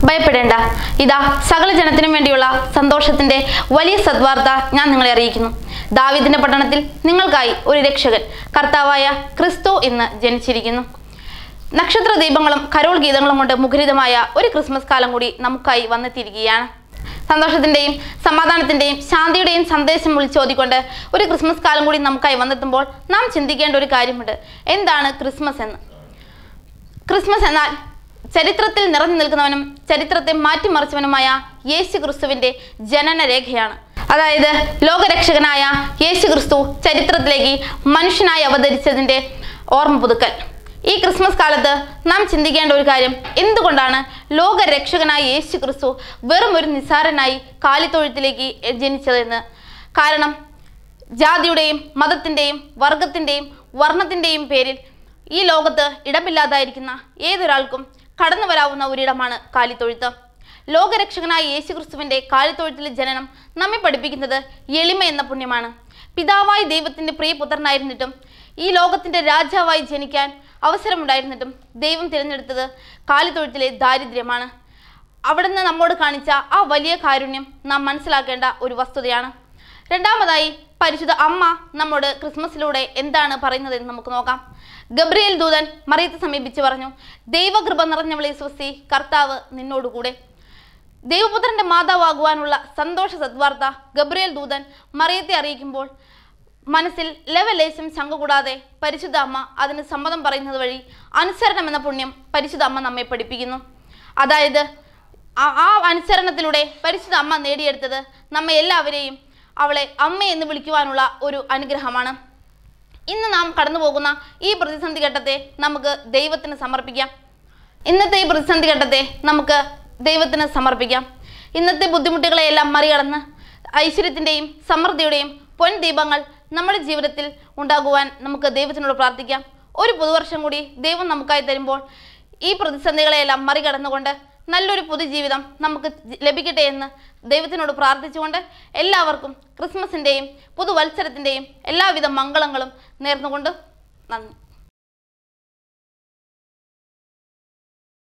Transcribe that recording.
ഭയപ്പെടേണ്ട ഇതാ സകല ജനത്തിനും വേണ്ടിയുള്ള സന്തോഷത്തിന്റെ വലിയ സദ്വാർത്ത ഞാൻ നിങ്ങളെ അറിയിക്കുന്നു ദാവീദിന്റെ പട്ടണത്തിൽ നിങ്ങൾക്കായി ഒരു രക്ഷകൻ കർത്താവായ ക്രിസ്തു ഇന്ന് ജനിച്ചിരിക്കുന്നു നക്ഷത്ര ദീപങ്ങളും കരോൾ ഗീതങ്ങളും കൊണ്ട് മുഖരിതമായ ഒരു ക്രിസ്മസ് കാലം കൂടി നമുക്കായി വന്നെത്തിയിരിക്കുകയാണ് സന്തോഷത്തിന്റെയും സമാധാനത്തിന്റെയും ശാന്തിയുടെയും സന്ദേശം വിളിച്ചോതിക്കൊണ്ട് ഒരു ക്രിസ്മസ് കാലം കൂടി നമുക്കായി വന്നെത്തുമ്പോൾ നാം ചിന്തിക്കേണ്ട ഒരു കാര്യമുണ്ട് എന്താണ് ക്രിസ്മസ് എന്ന് ക്രിസ്മസ് എന്നാൽ ചരിത്രത്തിൽ നിറഞ്ഞു നിൽക്കുന്നവനും ചരിത്രത്തെ മാറ്റിമറിച്ചവനുമായ യേശു ക്രിസ്തുവിന്റെ ജനന രേഖയാണ് അതായത് ലോകരക്ഷകനായ യേശു ക്രിസ്തു ചരിത്രത്തിലേക്ക് മനുഷ്യനായി അവതരിച്ചതിന്റെ ഓർമ്മ പുതുക്കൽ ഈ ക്രിസ്മസ് കാലത്ത് നാം ചിന്തിക്കേണ്ട ഒരു കാര്യം എന്തുകൊണ്ടാണ് ലോകരക്ഷകനായ യേശു ക്രിസ്തു വെറും ഒരു നിസ്സാരനായി കാലിത്തൊഴുത്തിലേക്ക് ജനിച്ചതെന്ന് കാരണം ജാതിയുടെയും മതത്തിൻ്റെയും വർഗത്തിൻ്റെയും വർണ്ണത്തിൻ്റെയും പേരിൽ ഈ ലോകത്ത് ഇടമില്ലാതായിരിക്കുന്ന ഏതൊരാൾക്കും കടന്നു വരാവുന്ന ഒരിടമാണ് കാലിത്തൊഴുത്ത് ലോകരക്ഷകനായ യേശുക്രിസ്തുവിന്റെ കാലിത്തൊഴുത്തിലെ ജനനം നമ്മെ പഠിപ്പിക്കുന്നത് എളിമ എന്ന പുണ്യമാണ് പിതാവായി ദൈവത്തിന്റെ പ്രിയപുത്രനായിരുന്നിട്ടും ഈ ലോകത്തിന്റെ രാജാവായി ജനിക്കാൻ അവസരമുണ്ടായിരുന്നിട്ടും ദൈവം തിരഞ്ഞെടുത്തത് കാലിത്തൊഴുത്തിലെ ദാരിദ്ര്യമാണ് അവിടുന്ന് നമ്മോട് കാണിച്ച ആ വലിയ കാരുണ്യം നാം മനസ്സിലാക്കേണ്ട ഒരു വസ്തുതയാണ് രണ്ടാമതായി പരിശുദ്ധ അമ്മ നമ്മോട് ക്രിസ്മസിലൂടെ എന്താണ് പറയുന്നതെന്ന് നമുക്ക് നോക്കാം ഗബ്രിയേൽ ദൂതൻ മറിയത്തെ സമീപിച്ച് പറഞ്ഞു ദൈവകൃപ നിറഞ്ഞവളെ സ്വസ്തി കർത്താവ് നിന്നോടുകൂടെ ദൈവപുത്രന്റെ മാതാവാകുവാനുള്ള സന്തോഷ സദ്വാർത്ത ഗബ്രിയേൽ ദൂതൻ മറിയത്തെ അറിയിക്കുമ്പോൾ മനസ്സിൽ ലവലേശം ശങ്ക കൂടാതെ പരിശുദ്ധ അമ്മ അതിന് സമ്മതം പറയുന്നത് വഴി അനുസരണം എന്ന പുണ്യം പരിശുദ്ധ അമ്മ നമ്മെ പഠിപ്പിക്കുന്നു അതായത് ആ- ആ അനുസരണത്തിലൂടെ പരിശുദ്ധ അമ്മ നേടിയെടുത്തത് നമ്മെ എല്ലാവരെയും അവളെ അമ്മ എന്ന് വിളിക്കുവാനുള്ള ഒരു അനുഗ്രഹമാണ് ഇന്ന് നാം കടന്നു പോകുന്ന ഈ പ്രതിസന്ധി ഘട്ടത്തെ നമുക്ക് ദൈവത്തിന് സമർപ്പിക്കാം ഇന്നത്തെ ഈ പ്രതിസന്ധി ഘട്ടത്തെ നമുക്ക് ദൈവത്തിന് സമർപ്പിക്കാം ഇന്നത്തെ ബുദ്ധിമുട്ടുകളെയെല്ലാം മറികടന്ന് ഐശ്വര്യത്തിൻ്റെയും സമൃദ്ധിയുടെയും പൊൻ ദീപങ്ങൾ നമ്മുടെ ജീവിതത്തിൽ ഉണ്ടാകുവാൻ നമുക്ക് ദൈവത്തിനോട് പ്രാർത്ഥിക്കാം ഒരു പുതുവർഷം കൂടി ദൈവം നമുക്കായി തരുമ്പോൾ ഈ പ്രതിസന്ധികളെയെല്ലാം മറികടന്നുകൊണ്ട് നല്ലൊരു പുതുജീവിതം നമുക്ക് ജി- ലഭിക്കട്ടെ എന്ന് ദൈവത്തിനോട് പ്രാർത്ഥിച്ചുകൊണ്ട് എല്ലാവർക്കും ക്രിസ്മസിൻ്റെയും പുതുവത്സരത്തിൻ്റെയും എല്ലാവിധ മംഗളങ്ങളും നേർന്നുകൊണ്ട് നന്ദി